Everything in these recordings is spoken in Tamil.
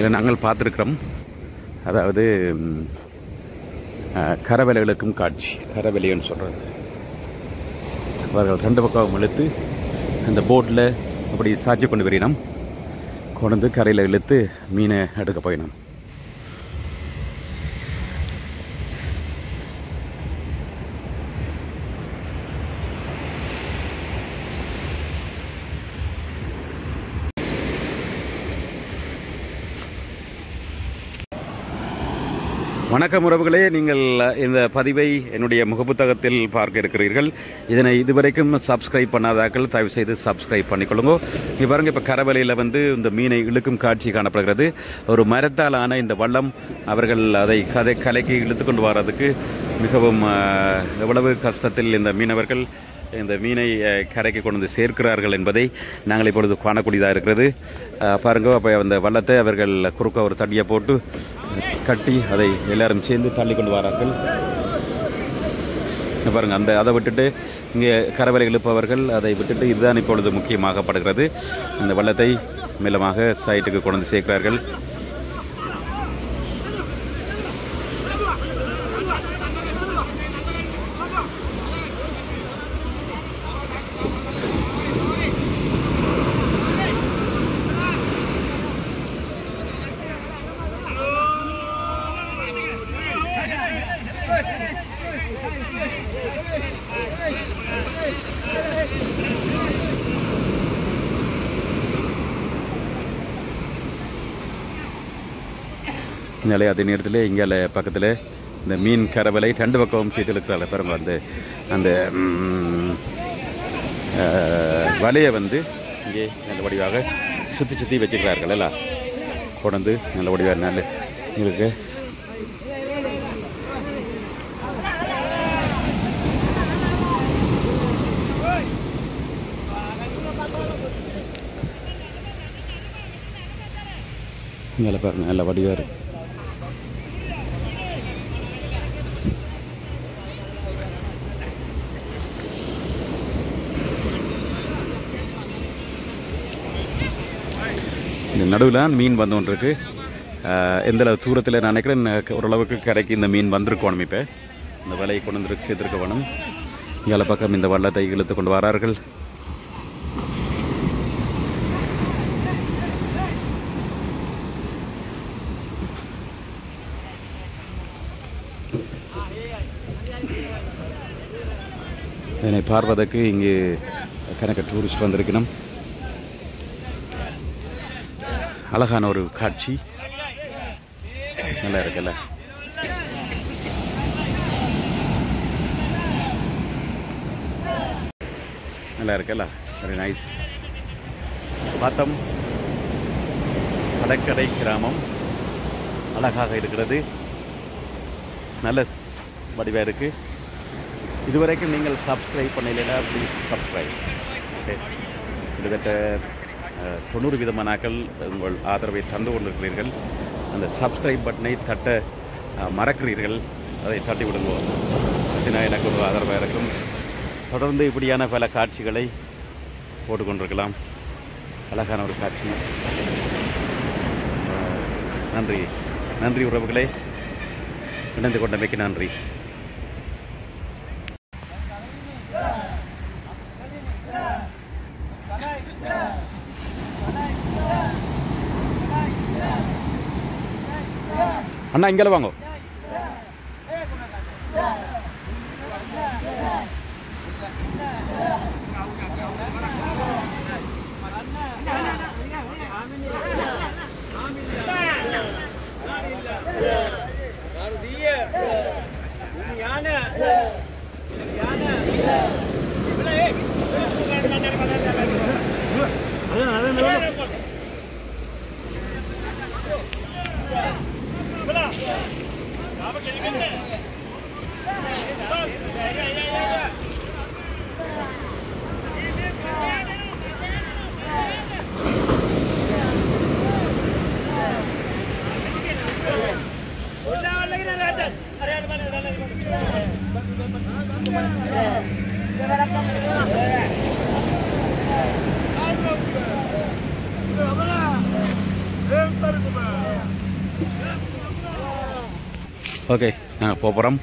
இதில் நாங்கள் பார்த்துருக்கிறோம் அதாவது ம், அஹ், கரவலைகளுக்கும் காட்சி கரவலைன்னு சொல்கிறது அவர்கள் ரெண்டு பக்கம் இழுத்து அந்த போட்டில் அப்படி சாட்சி கொண்டு வரினோம் கொண்டு வந்து கரையில் இழுத்து மீனை எடுக்க போயினோம் வணக்கம் உறவுகளே நீங்கள் இந்த பதிவை என்னுடைய முகப்புத்தகத்தில் பார்க்க இருக்கிறீர்கள் இதனை இதுவரைக்கும் சப்ஸ்கிரைப் பண்ணாதாக்கள் தயவு செய்து சப்ஸ்கிரைப் பண்ணிக்கொள்ளுங்க இங்க பாருங்க இப்போ கரவலையில் வந்து இந்த மீனை இழுக்கும் காட்சி காணப்படுகிறது ஒரு மரத்தால் ஆன இந்த வள்ளம் அவர்கள் அதை கதை கலைக்கு இழுத்து கொண்டு வர்றதுக்கு மிகவும் அஹ், எவ்வளவு கஷ்டத்தில் இந்த மீனவர்கள் இந்த மீனை அஹ், கரைக்கு கொண்டு வந்து சேர்க்கிறார்கள் என்பதை நாங்கள் இப்பொழுது காணக்கூடியதாக இருக்கிறது அஹ், பாருங்க அப்போ அந்த வள்ளத்தை அவர்கள் குறுக்க ஒரு தடியை போட்டு கட்டி அதை எல்லாரும் சேர்ந்து தள்ளி கொண்டு வரார்கள் இங்க பாருங்க அந்த அதை விட்டுட்டு இங்கே கரவலை இழுப்பவர்கள் அதை விட்டுட்டு இதுதான் இப்பொழுது முக்கியமாகப்படுகிறது இந்த வள்ளத்தை மெல்லமாக சைட்டுக்கு கொண்டு வந்து சேர்க்கிறார்கள் நிலை அதே நேரத்தில் இங்கே பக்கத்தில் இந்த மீன் கரவலை ரெண்டு பக்கமும் சேர்த்து இருக்கிறாங்க பாருங்க அந்த அந்த ம், அஹ், வலையை வந்து இங்கே நல்ல வடிவாக சுற்றி சுற்றி வச்சுக்கிறார்கள் எல்லாம் கொண்டு நல்ல வடிவாக நல்ல இருக்கு இங்கே பாருங்க நல்ல வடிவாக இருக்கு இந்த நடுவில் மீன் வந்து ஒன்று இருக்கு ஆஹ் எந்த அளவு தூரத்தில் நான் நினைக்கிறேன் ந- ஓரளவுக்கு கரைக்கு இந்த மீன் வந்திருக்கணும் இப்போ இந்த வலையை கொண்டு வந்து சேர்த்துருக்க வேணும் இங்கே பக்கம் இந்த வள்ளத்தை இழுத்து கொண்டு வரார்கள் இதனை பார்ப்பதற்கு இங்கு கணக்கு டூரிஸ்ட் வந்திருக்கணும் அழகான ஒரு காட்சி நல்லா இருக்குல்ல நல்லா இருக்குல்ல வெரி நைஸ் பார்த்தோம் கடற்கரை கிராமம் அழகாக இருக்கிறது நல்ல வடிவாக இருக்குது இதுவரைக்கும் நீங்கள் சப்ஸ்கிரைப் பண்ணலைன்னா ப்ளீஸ் சப்ஸ்கிரைப் ஓகே கிட்டத்தட்ட அஹ், தொண்ணூறு விதமானாக்கள் உங்கள் ஆதரவை தந்து கொண்டிருக்கிறீர்கள் அந்த சப்ஸ்கிரைப் பட்டனை தட்ட அஹ், மறக்கிறீர்கள் அதை தட்டி விடுங்க தட்டினா எனக்கு ஒரு ஆதரவாக இருக்கும் தொடர்ந்து இப்படியான பல காட்சிகளை போட்டுக்கொண்டிருக்கலாம் அழகான ஒரு காட்சி அஹ், நன்றி நன்றி உறவுகளே இணைந்து கொண்டமைக்கு நன்றி அண்ணா இங்கே வாங்க Vem, ஓகே நாங்கள் போகிறோம்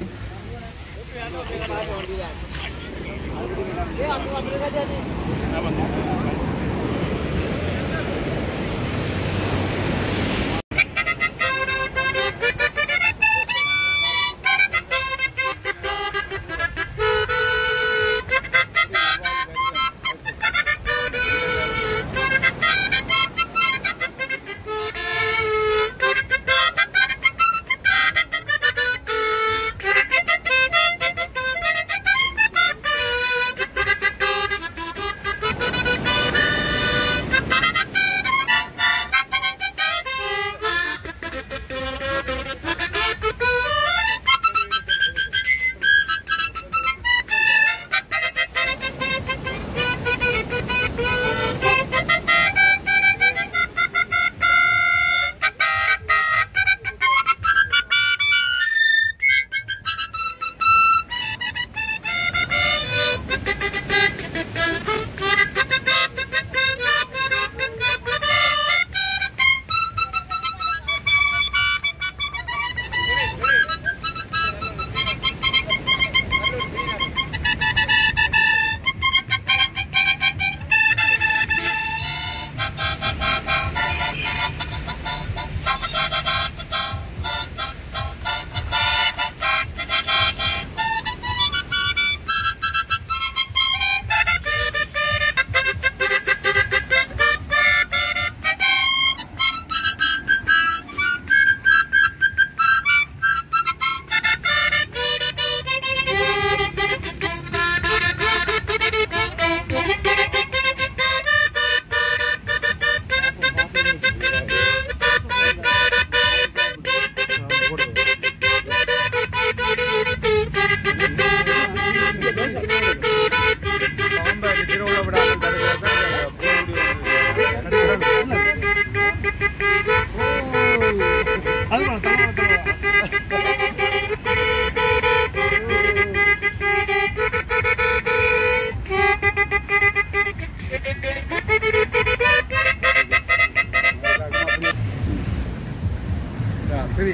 சரி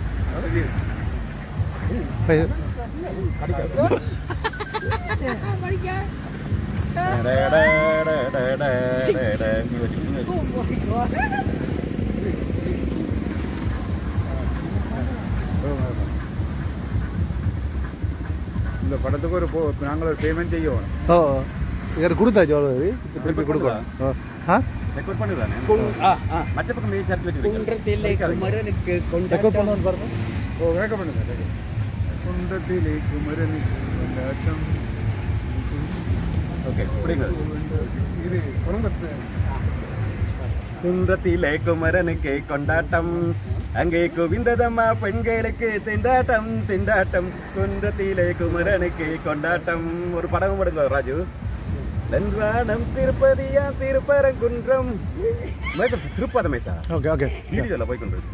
இந்த படத்துக்கு ஒரு போ- நாங்கள் ஒரு பேமெண்ட் செய்யணும் ஓ இவர் கொடுத்தாச்சு அவ்வளோ இப்போ திருப்பி கொடுக்கணும் ஓ ஆ ரெக்கார்ட் பண்ணுதானே ஆ ஆ மற்ற பக்கம் மெயில் சார்ஜ் குன்றத்திலே குமரனுக்கு ரெக்கார்ட் பண்ணணும் பாருங்க ஓ வேக பண்ணுங்க குந்தத்திலே குமரனுக்கு கொண்டாட்டம். ஓகே பிடிங்க இது குடும்பத்து குன்றத்திலே குமரனுக்கு கொண்டாட்டம் அங்கே குவிந்ததம்மா பெண்களுக்கு திண்டாட்டம் திண்டாட்டம் குன்றத்திலே குமரனுக்கு கொண்டாட்டம் ஒரு படம் படுங்க ராஜு வென்றானம் திருப்பதியா திருப்பரங்குன்றம் மேஷா திருப்பாத மேஷா ஓகே ஓகே வீடியோல போய் கொண்டு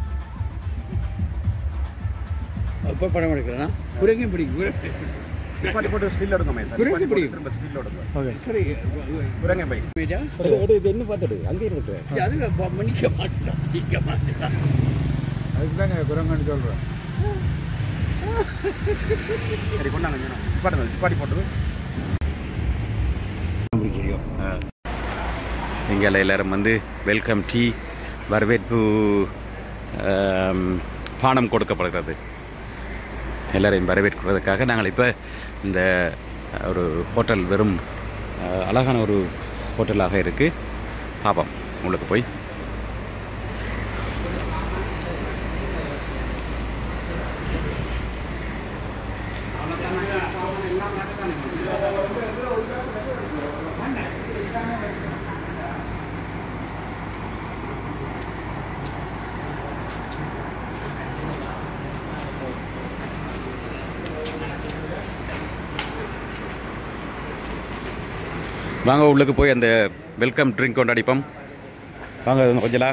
இப்போ படம் எடுக்கிறேன்னா குரங்கும் பிடிக்கும் பாட்டி போட்டு ஸ்டில் எடுங்க மேஷா குரங்கு பாட்டி போட்டு பிடிக்கும். திரும்ப ஸ்டில் எடுங்க ஓகே சரி குரங்க பை மேஜா இது என்ன பார்த்துடு அங்கே இருக்கு அது மன்னிக்க மாட்டேன் மன்னிக்க மாட்டேன் அதுதாங்க குரங்கன்னு சொல்கிறேன் சரி கொண்டாங்க பாட்டு பாட்டி போட்டது பிடிக்கிறியோ இங்கே எல்லாரும் வந்து வெல்கம் டீ வரவேற்பு ஆம், பானம் கொடுக்கப்படுகிறது எல்லாரையும் வரவேற்கிறதுக்காக நாங்கள் இப்போ இந்த ஒரு ஹோட்டல் வெறும் அஹ், அழகான ஒரு ஹோட்டலாக இருக்குது பார்ப்போம் உங்களுக்கு போய் வாங்க உள்ளுக்கு போய் அந்த வெல்கம் ட்ரிங்க் கொண்டாடிப்போம் வாங்க கொஞ்சலா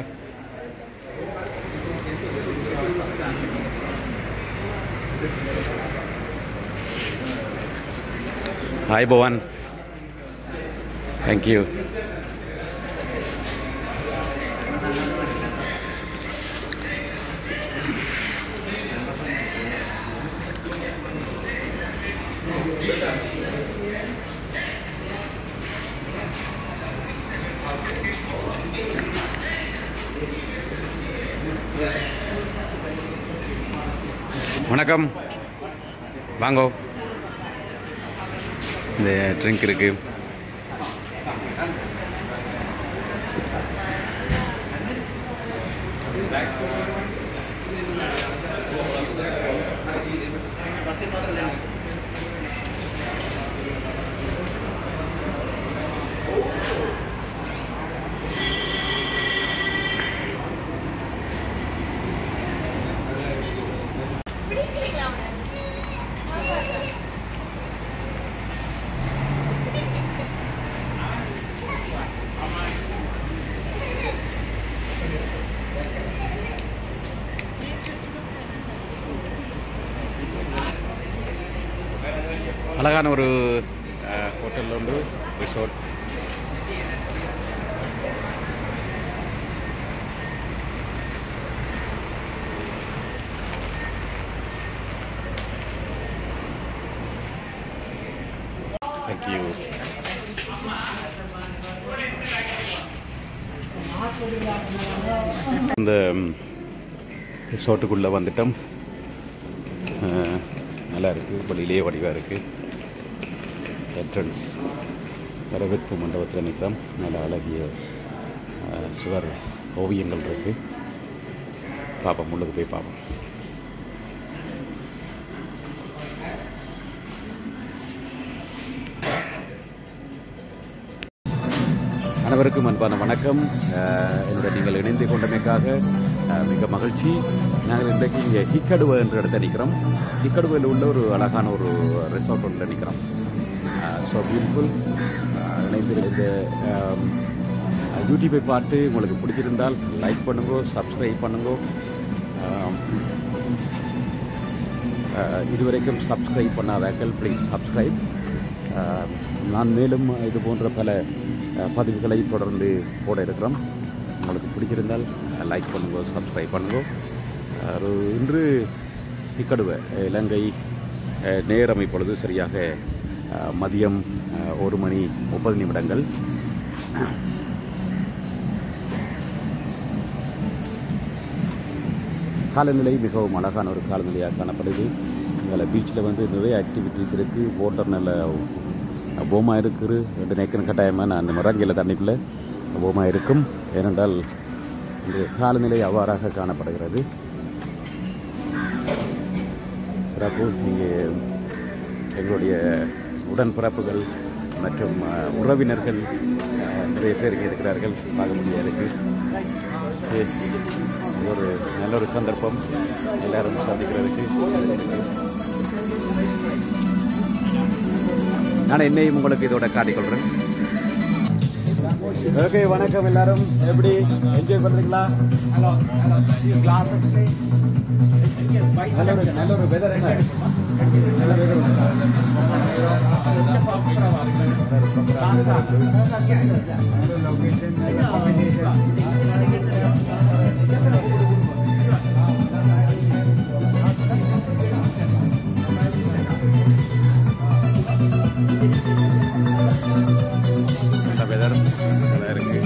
ஹாய் பவான் தேங்க்யூ வணக்கம் வாங்கோ இந்த ட்ரிங்க் இருக்கு அழகான ஒரு ஹோட்டல் உண்டு ரிசோர்ட் தேங்க்யூ இந்த ரிசோர்ட்டுக்குள்ளே வந்துட்டோம் அஹ், நல்லா இருக்குது வெளியிலே வடிவாக இருக்குது என்ட்ரன்ஸ் வரவேற்பு மண்டபத்தில் நிற்கிறோம் நல்ல அழகிய அஹ், சுவர் ஓவியங்கள் இருக்குது பார்ப்போம் உள்ளுக்கு போய் பார்ப்போம் அனைவருக்கும் அன்பான வணக்கம் அஹ், என்னுடன் நீங்கள் இணைந்து கொண்டமைக்காக அஹ், மிக மகிழ்ச்சி நாங்கள் இன்றைக்கு இங்கே ஹிக்கடுவ என்ற இடத்துல நிற்கிறோம் ஹிக்கடுவையில் உள்ள ஒரு அழகான ஒரு ரிசார்ட் ஒன்றில் நிற்கிறோம் ஸோ பியூட்டிஃபுல் இணைந்து இந்த அஹ், யூடியூப்பை பார்த்து உங்களுக்கு பிடிச்சிருந்தால் லைக் பண்ணுங்க சப்ஸ்கிரைப் பண்ணுங்க அஹ், அஹ், இதுவரைக்கும் சப்ஸ்கிரைப் பண்ணாதாக்கள் ப்ளீஸ் சப்ஸ்கிரைப் நான் மேலும் இது போன்ற பல அஹ், பதிவுகளை தொடர்ந்து போட இருக்கிறோம் உங்களுக்கு பிடிச்சிருந்தால் லைக் பண்ணுங்க சப்ஸ்கிரைப் பண்ணுங்க அஹ், ஒரு இன்று திக்கடுவ இலங்கை அஹ், நேரம் இப்பொழுது சரியாக அஹ், மதியம் அஹ், ஒரு மணி முப்பது நிமிடங்கள் காலநிலை மிகவும் அழகான ஒரு காலநிலையாக காணப்படுது இங்கே பீச்சில் வந்து நிறைய ஆக்டிவிட்டீஸ் இருக்குது வாட்டர் நல்ல போமா இருக்குது ரெண்டு நேக்கன் கட்டாயமாக நான் மரங்கில தண்ணிக்குள்ளே போமா இருக்கும் ஏனென்றால் இந்த காலநிலை அவ்வாறாக காணப்படுகிறது சிறப்பு இங்கே எங்களுடைய உடன்பிறப்புகள் மற்றும் அஹ், உறவினர்கள் அஹ், நிறைய பேர் இங்கே இருக்கிறார்கள் பார்க்க முடியாது இது ஒரு நல்ல ஒரு சந்தர்ப்பம் எல்லாரும் சந்திக்கிறதுக்கு நான் என்னையும் உங்களுக்கு இதோட காட்டிக்கொள்றேன் ஓகே வணக்கம் எல்லாரும் எப்படி என்ஜாய் பண்றீங்களா நல்ல ஒரு நல்ல ஒரு வெதர் என்ன நல்ல weather. நல்ல வெதர் நல்லா இருக்கு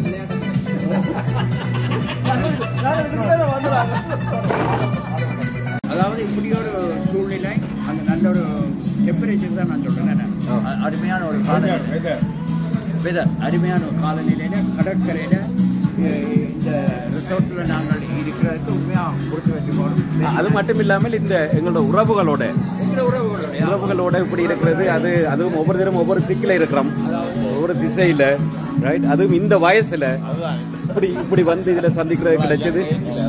அதாவது இப்படி ஒரு சூழ்நிலை அந்த நல்ல ஒரு டெம்பரேச்சர் தான் நான் சொல்றேன் அ- அருமையான ஒரு காலநிலை வெதர் அருமையான ஒரு காலநிலையில கடற்கரையில அஹ், இந்த ரிசோர்ட்ல நாங்கள் இருக்கிறதுக்கு உண்மையா கொடுத்து வச்சுக்கணும் அது மட்டும் இல்லாமல் இந்த எங்களோட உறவுகளோட எங்க உறவுகளுடைய உறவுகளோட இப்படி இருக்கிறது அது அதுவும் ஒவ்வொரு தினம் ஒவ்வொரு திக்கில் இருக்கிறோம் ஒவ்வொரு திசையில ரைட் அதுவும் இந்த வயசுல இப்படி இப்படி வந்து இதுல சந்திக்கிறது கிடைச்சது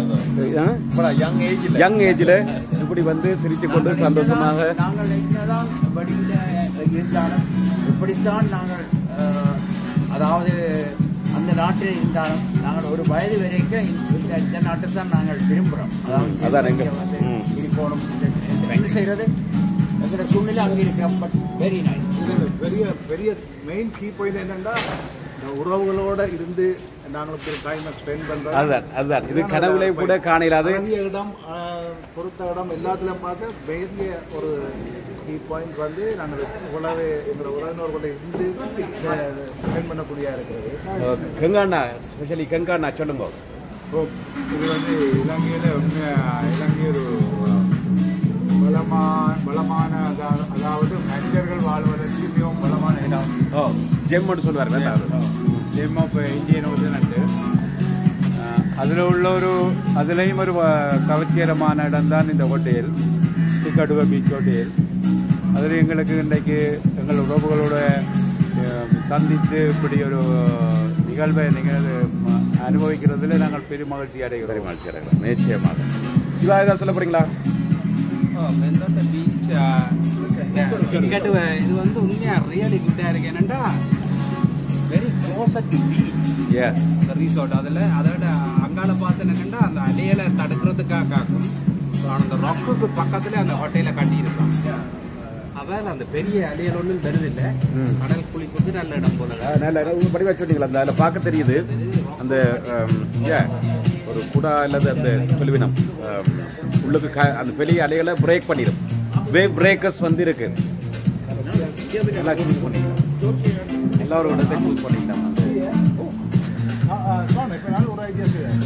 யங் ஏஜ்ல இப்படி வந்து சிரித்து கொண்டு சந்தோஷமாக நாங்கள் என்னதான் வெளியில இருந்தாலும் இப்படித்தான் நாங்கள் அஹ், அதாவது அந்த நாட்டில் இருந்தாலும் நாங்கள் ஒரு வயது வரைக்கும் இந்த இந்த நாட்டை தான் நாங்கள் விரும்புகிறோம் அதாவது அதான் எங்க- இங்க வந்து ம். இருக்கணும் இந்த- என்ன செய்யறது எங்களோட சூழ்நிலை அங்கே இருக்கிறோம் பட் வெரி நைஸ் இது பெரிய பெரிய மெயின் கீ பாயிண்ட் என்னன்னா இந்த உறவுகளோட இருந்து நாங்களுக்கு டைமை ஸ்பெண்ட் பண்றோம் அதுதான் அதுதான் இது கனவுல கூட காணலாது அழகிய இடம் ஆஹ், பொறுத்த இடம் எல்லாத்துலயும் பார்த்து பெரிய ஒரு கீ பாயிண்ட் வந்து நாங்கள் உழவு எங்களோட உறவினர்களோட இருந்து ஸ்பெண்ட் பண்ணக்கூடியதாக இருக்கிறது கங்காண்ணா ஸ்பெஷலி கங்காண்ணா சொல்லுங்க ஓ, இது வந்து இலங்கையில் உண்மையா இலங்கை ஒரு பலமா பலமான அதா- அதாவது மனிதர்கள் வாழ்வதற்கு மிகவும் பலமான இடம் ஓ ஜெம்முன்னு சொல்லுவார் ஜெம் ஆஃப் இந்தியன் ஓசனட்டு அதில் உள்ள ஒரு அதுலேயும் ஒரு வ- கவர்ச்சிகரமான இடம் தான் இந்த ஹோட்டல் டிக்கடுவ பீச் ஹோட்டல் அதில் எங்களுக்கு இன்றைக்கு எங்கள் உறவுகளோட அஹ், சந்தித்து இப்படி ஒரு நிகழ்வை நீங்கள் ம- அனுபவிக்கிறதுல நாங்கள் பெரும் மகிழ்ச்சி அடைகிறோம் மகிழ்ச்சி நிச்சயமாக சிவா ஏதாவது சொல்ல போறீங்களா வெந்தோட்ட பீச் கிரிக்கெட் இது வந்து உண்மையா ரியலி குட்டாக இருக்கு என்னண்டா வெரி க்ளோசர் டு பீச் ஏ அந்த ரிசார்ட் அதில் அதோட அங்கால பார்த்து என்னென்னா அந்த அலையில தடுக்கிறதுக்காக காக்கும் ஸோ அந்த ரொக்குக்கு பக்கத்துல அந்த ஹோட்டலை கட்டியிருக்காங்க அதால் அந்த பெரிய அலையல் ஒன்றும் தருதில்லை ம். கடல் குளிப்புக்கு நல்ல இடம் போல இருக்கு. நல்ல உங்க படிவா சொன்னீங்களா அந்த அதில் பார்க்க தெரியுது அந்த ஆம், ஏ ஒரு குடா அல்லது அந்த தொழுவினம் ஆம், உள்ளுக்கு க- அந்த பெரிய அலைகளை பிரேக் பண்ணிடும் வே பிரேக்கர்ஸ் வந்து இருக்கு நல்லா சூஸ் பண்ணிக்கலாம் எல்லா ஒரு இடத்தை சூஸ் பண்ணிக்கலாம் இப்போ நாங்கள் ஒரு ஐடியா செய்யறேன்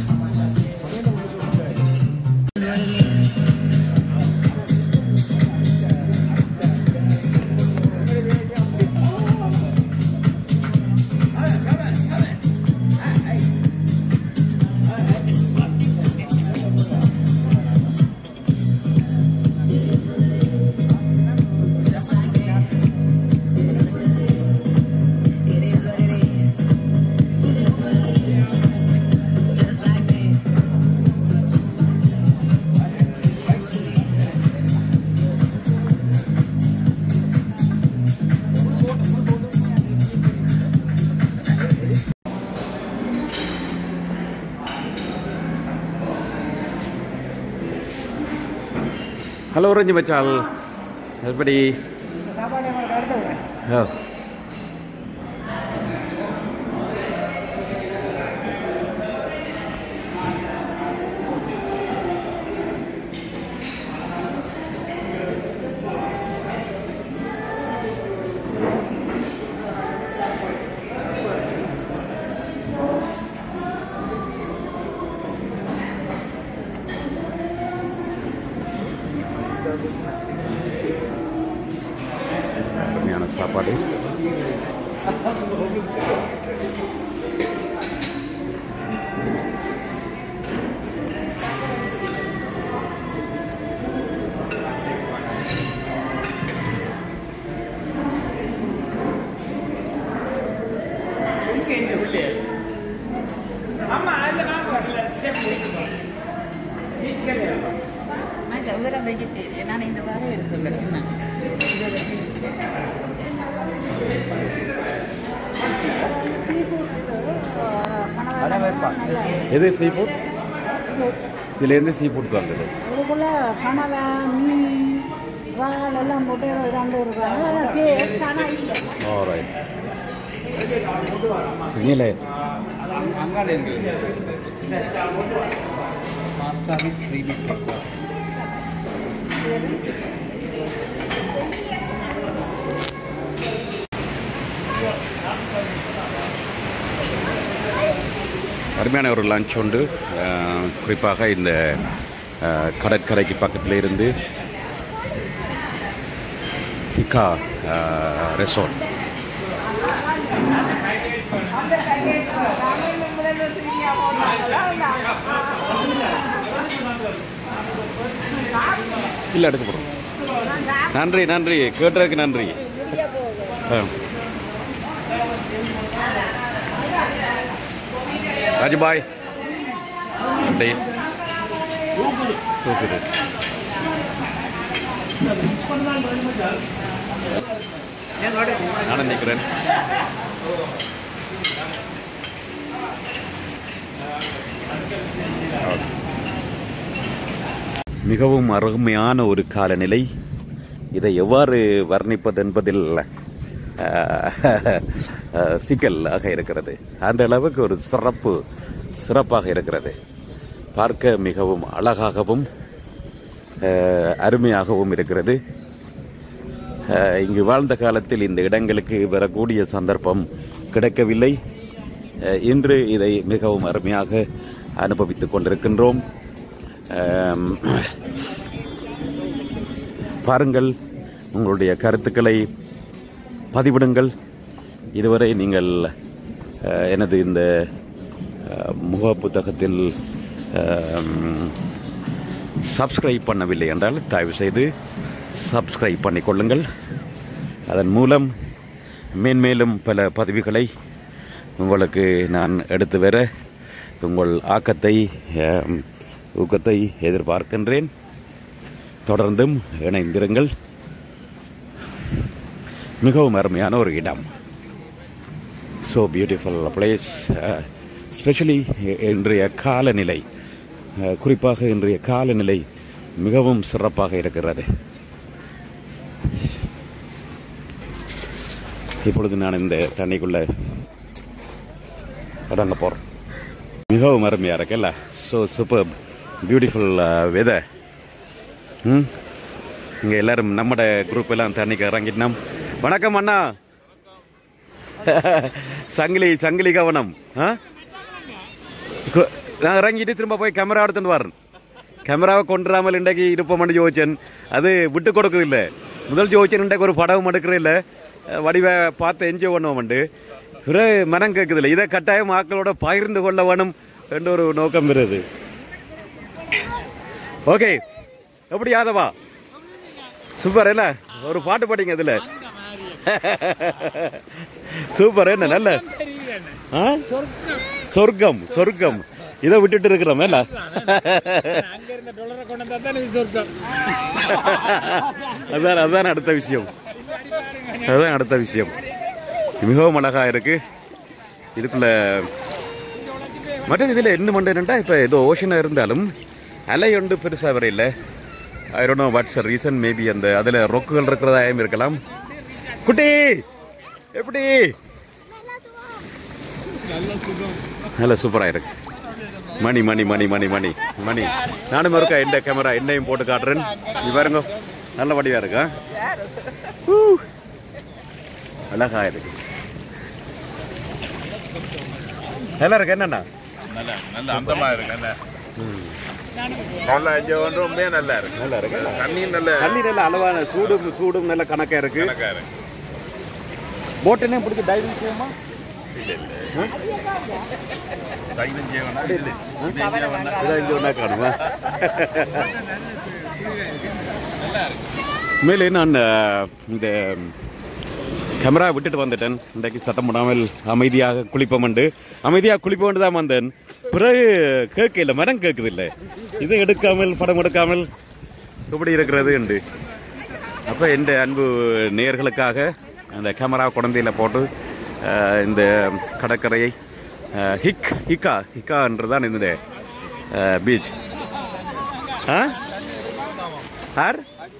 ஹலோ ரஞ்சி மச்சால் எப்படி ஓ அருமையான சாப்பாடு நான் சௌதரம் வெஜிடேரியன் நான் இந்த வாரம் எடுத்துக்கிறேன் எது சீ ஃபுட் இதுலேருந்து சீ ஃபுட் வந்தது அதுக்குள்ள கனவா மீன் இறால் எல்லாம் போட்டு ரெண்டு இருக்காங்க அதெல்லாம் டேஸ்ட் ஆனால் இல்லை ஆல்ரைட் சிங்கிலே அருமையான ஒரு லஞ்ச் உண்டு அஹ், குறிப்பாக இந்த அஹ், கடற்கரைக்கு பக்கத்தில் இருந்து இக்கா ரெசார்ட் இல்லை எடுக்க போகிறோம் நன்றி நன்றி கேட்டதுக்கு நன்றி ஆ. ராஜுபாய் நன்றி தூக்குது நானும் நிற்கிறேன் மிகவும் அருமையான ஒரு காலநிலை இதை எவ்வாறு வர்ணிப்பது என்பதில் அஹ், அஹ், சிக்கலாக இருக்கிறது அந்த அளவுக்கு ஒரு சிறப்பு சிறப்பாக இருக்கிறது பார்க்க மிகவும் அழகாகவும் அஹ், அருமையாகவும் இருக்கிறது அஹ், இங்கு வாழ்ந்த காலத்தில் இந்த இடங்களுக்கு வரக்கூடிய சந்தர்ப்பம் கிடைக்கவில்லை அஹ், இன்று இதை மிகவும் அருமையாக அனுபவித்துக் கொண்டிருக்கின்றோம் அம், பாருங்கள் உங்களுடைய கருத்துக்களை பதிவிடுங்கள் இதுவரை நீங்கள் அஹ், எனது இந்த அஹ், முக புத்தகத்தில் சப்ஸ்கிரைப் பண்ணவில்லை என்றால் தயவு செய்து சப்ஸ்கிரைப் பண்ணிக்கொள்ளுங்கள் அதன் மூலம் மேன்மேலும் பல பதிவுகளை உங்களுக்கு நான் எடுத்து வர உங்கள் ஆக்கத்தை அஹ், ஊக்கத்தை எதிர்பார்க்கின்றேன் தொடர்ந்தும் இணைந்திருங்கள் மிகவும் அருமையான ஒரு இடம் ஸோ பியூட்டிஃபுல் பிளேஸ் ஸ்பெஷலி இன்றைய காலநிலை அஹ், குறிப்பாக இன்றைய காலநிலை மிகவும் சிறப்பாக இருக்கிறது இப்பொழுது நான் இந்த தண்ணிக்குள்ள இறங்க போகிறேன் மிகவும் அருமையாக இருக்குல்ல ஸோ சூப்பர் பியூட்டிஃபுல் வெதர் ம் இங்கே எல்லாரும் நம்மட குரூப் எல்லாம் தண்ணிக்கு இறங்கிட்டோம் வணக்கம் அண்ணா சங்கிலி சங்கிலி கவனம் ஆ கு- நான் இறங்கிட்டு திரும்ப போய் கேமரா எடுத்துட்டு வரேன் கேமராவை கொண்டுராமல் இன்றைக்கு இருப்போம்னு ஜோதிச்சன் அது விட்டு கொடுக்குதில்ல முதல் ஜோதிச்சன் இன்றைக்கு ஒரு படவும் எடுக்கிற இல்லை வடிவ பார்த்து என்ஜாய் பண்ணுவோம்ண்டு பிறகு மனம் கேட்குதில்ல இதை கட்டாயம் ஆக்களோட பகிர்ந்து கொள்ள வேணும் என்ற ஒரு நோக்கம் வருது ஓகே எப்படி யாதவா சூப்பர் என்ன ஒரு பாட்டு பாடிங்க இதுல சூப்பர் என்ன நல்ல ஆ? சொர்க்கம் சொர்க்கம் இதை விட்டுட்டு இருக்கிறோம் இல்ல அதான் அதான் அடுத்த விஷயம் அதான் அடுத்த விஷயம் மிகவும் அழகா இருக்கு இதுக்குள்ள மற்ற இதில் என்ன பண்ணுறேன்டா இப்போ ஏதோ ஓஷனாக இருந்தாலும் அலை ஒன்று பெருசாக வர இல்லை I don't know what's reason maybe அந்த அதில் ரொக்குகள் இருக்கிறதாயும் இருக்கலாம் குட்டி எப்படி நல்ல சூப்பராக இருக்கு மணி மணி மணி மணி மணி மணி நானும் இருக்கா இந்த கேமரா என்னையும் போட்டு காட்டுறேன் நீ பாருங்க நல்ல வடிவா இருக்கா ஊ. அழகா இருக்கு நல்லா இருக்கு என்னண்ணா நல்ல நல்ல அந்தமா இருக்கு நல்ல நல்லா இங்க வந்து ரொம்ப நல்லா இருக்கு நல்லா இருக்கு தண்ணியும் நல்ல தண்ணி நல்ல அளவான சூடும் சூடும் நல்ல கணக்கா இருக்கு கணக்கா இருக்கு போட்டுனே பிடிச்சி டைவிங் செய்யுமா தைலம் செய்யணும் இல்ல இதான் இங்க ஒன்றா காணுமா மேலே நான் அஹ், இந்த கேமரா விட்டுட்டு வந்துட்டேன் இன்றைக்கு சத்தம் போடாமல் அமைதியாக குளிப்போம்ண்டு அமைதியாக குளிப்போம்னு தான் வந்தேன் பிறகு கேட்கல மரம் கேட்குது இல்லை இது எடுக்காமல் படம் எடுக்காமல் இப்படி இருக்கிறது உண்டு அப்போ எந்த அன்பு நேயர்களுக்காக அந்த கேமரா குழந்தையில் போட்டு அஹ், இந்த கடற்கரையை அஹ், ஹிக் ஹிக்கா ஹிக்கான்றதான் இந்த பீச் ஆ ஆர்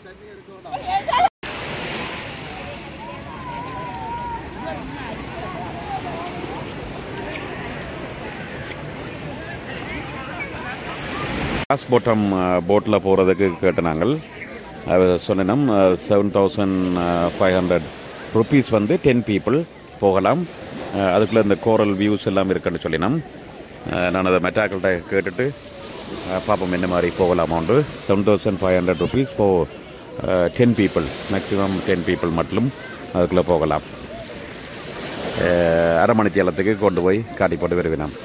கிளாஸ் போட்டம் போட்டில் போகிறதுக்கு கேட்ட நாங்கள் அது சொன்னோம் seven thousand five hundred rupees வந்து டென் பீப்புள் போகலாம் அஹ், அதுக்குள்ளே இந்த கோரல் வியூஸ் எல்லாம் இருக்குன்னு சொல்லினோம் அஹ், நான் அதை மெட்டாக்கள்கிட்ட கேட்டுட்டு அஹ், பார்ப்போம் என்ன மாதிரி போகலாமான்னு seven thousand five hundred rupees போ ten people maximum ten people மட்டும் அதுக்குள்ளே போகலாம் அஹ், அரை மணித்தேலத்துக்கு கொண்டு போய் காட்டி போட்டு வருவினோம்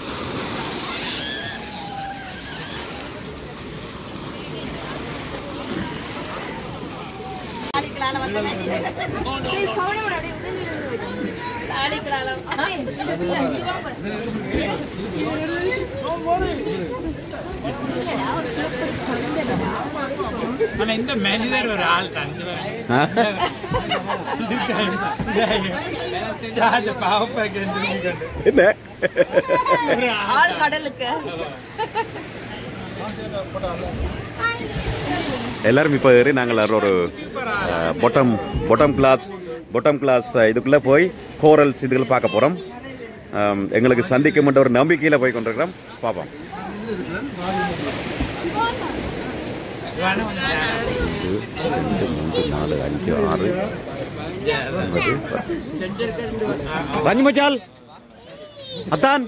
ஆனா இந்த மனிதர் ஒரு ஆள் தான் சார்ஜ் பாவப்பாக்கு என்ன ஒரு ஆள் ஆள் கடலுக்கு எல்லாரும் இப்போ ஏறி நாங்கள் எல்லாரும் ஒரு bottom bottom glass bottom glass இதுக்குள்ளே போய் கோரல்ஸ் இதுகள் பார்க்க போகிறோம் எங்களுக்கு சந்திக்கும் என்ற ஒரு நம்பிக்கையில் போய் கொண்டிருக்கிறோம் பார்ப்போம் ஒன்று ரெண்டு மூன்று நாலு அஞ்சு ஆறு ஒன்பது பத்து. ரஞ்சி மச்சால் அத்தான்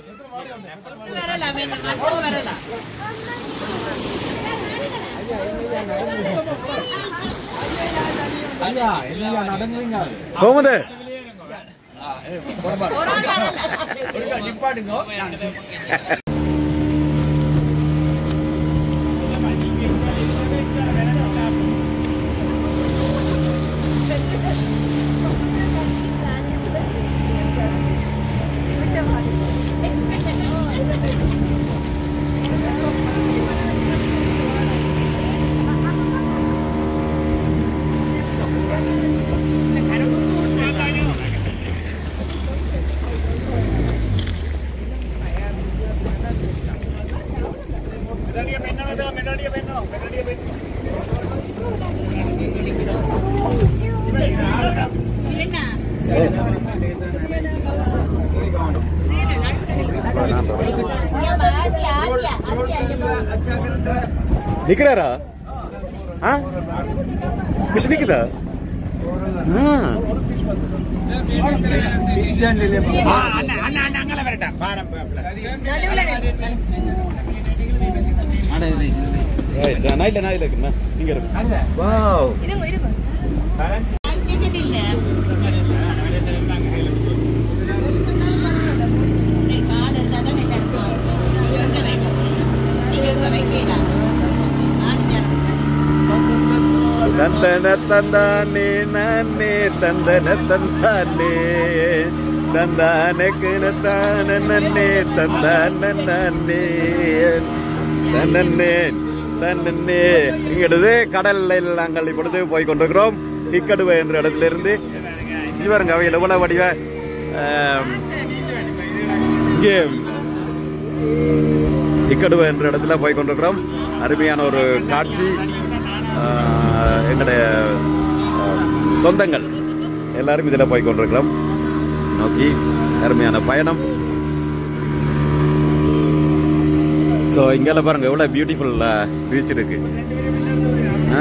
கோமது நிக்கிறாரா ஆ ஃபிஷ் நிக்குதா ஆ அண்ணா அண்ணா அண்ணா அங்கே வரட்டா பாரம் நைட்ல நைட்ல இருக்குண்ணா நீங்க இருக்கு வாவ் தந்தன தந்தானே நானே தந்தன தந்தானே தந்தானக்கு தான நன்னே தந்தான நானே தன்னே தன்னே இங்கிடுது கடலில் நாங்கள் இப்பொழுது போய் கொண்டிருக்கிறோம் இக்கடுவை என்ற இடத்துல இருந்து இவருங்க அவையில் உணவு வடிவ ஆம், இங்கே இக்கடுவை என்ற இடத்துல போய் கொண்டிருக்கிறோம் அருமையான ஒரு காட்சி ஆஹ், எங்களுடைய ஆஹ், சொந்தங்கள் எல்லாரும் இதில் போய் கொண்டிருக்கிறோம் நோக்கி அருமையான பயணம் ஸோ இங்கெல்லாம் பாருங்க எவ்வளோ பியூட்டிஃபுல் பீச் இருக்கு ஆ?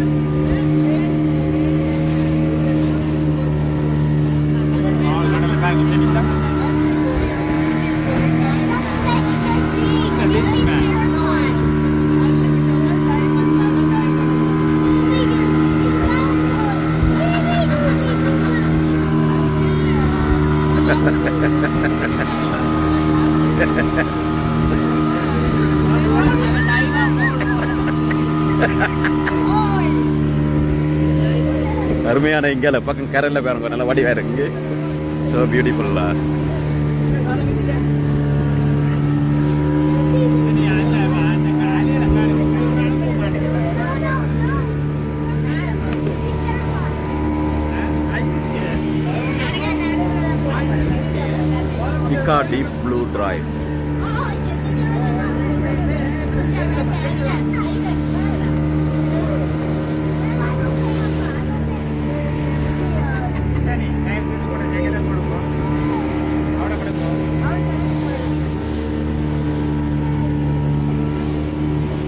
அருமையான இங்கே பக்கம் கரையில் பாருங்க நல்லா வடிவா இருக்கு ஸோ பியூட்டிஃபுல்லா Pika Deep Blue Drive.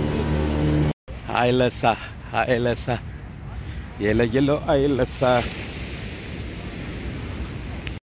Ailesa, Ailesa. Yellow, yellow, Ailesa.